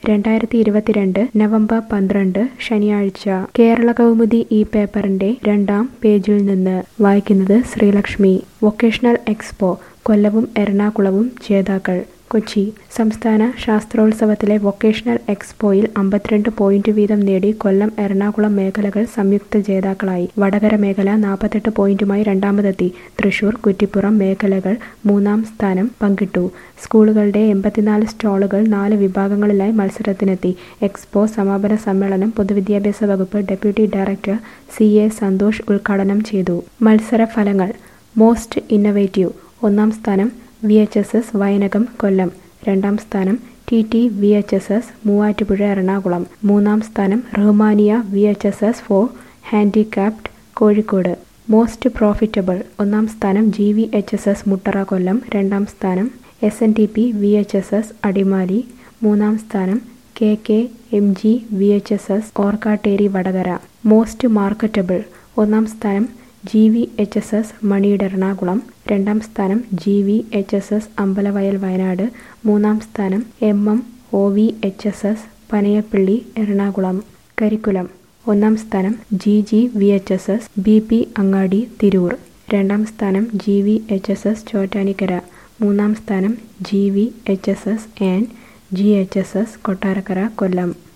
രണ്ടായിരത്തി ഇരുപത്തിരണ്ട് നവംബർ പന്ത്രണ്ട് ശനിയാഴ്ച കേരള കൗമുദി ഈ പേപ്പറിന്റെ രണ്ടാം പേജിൽ നിന്ന് വായിക്കുന്നത് ശ്രീലക്ഷ്മി വൊക്കേഷണൽ എക്സ്പോ കൊല്ലവും എറണാകുളവും ജേതാക്കൾ കൊച്ചി സംസ്ഥാന ശാസ്ത്രോത്സവത്തിലെ വൊക്കേഷണൽ എക്സ്പോയിൽ അമ്പത്തിരണ്ട് പോയിന്റ് വീതം നേടി കൊല്ലം എറണാകുളം മേഖലകൾ സംയുക്ത ജേതാക്കളായി വടകര മേഖല നാൽപ്പത്തെട്ട് പോയിന്റുമായി രണ്ടാമതെത്തി തൃശൂർ കുറ്റിപ്പുറം മേഖലകൾ മൂന്നാം സ്ഥാനം പങ്കിട്ടു സ്കൂളുകളുടെ എൺപത്തിനാല് സ്റ്റാളുകൾ നാല് വിഭാഗങ്ങളിലായി മത്സരത്തിനെത്തി എക്സ്പോ സമാപന സമ്മേളനം പൊതുവിദ്യാഭ്യാസ വകുപ്പ് deputy director C A Santhosh ഉദ്ഘാടനം ചെയ്തു മത്സര ഫലങ്ങൾ മോസ്റ്റ് ഇന്നവേറ്റീവ് ഒന്നാം സ്ഥാനം V H S S Vayanakam Kollam രണ്ടാം സ്ഥാനം T T V H S S Muvattupuzha Ernakulam മൂന്നാം സ്ഥാനം Rahmania V H S S for handicapped Kozhikode most profitable ഒന്നാം സ്ഥാനം G V H S S Muttara Kollam രണ്ടാം സ്ഥാനം S N T P V H S S Adimali മൂന്നാം സ്ഥാനം K K M G V H S S Orkkatteri Vadakara most marketable ഒന്നാം സ്ഥാനം G V H S S മണിയുടെ എറണാകുളം രണ്ടാം സ്ഥാനം G V H S S Ambalavayal Wayanad മൂന്നാം സ്ഥാനം M M O V H S S Panayappally Ernakulam curriculum ഒന്നാം സ്ഥാനം G G V H S S B P Angadi Tirur രണ്ടാം സ്ഥാനം G V H S S Chottanikkara മൂന്നാം സ്ഥാനം G V H S S and G H S S Kottarakkara Kollam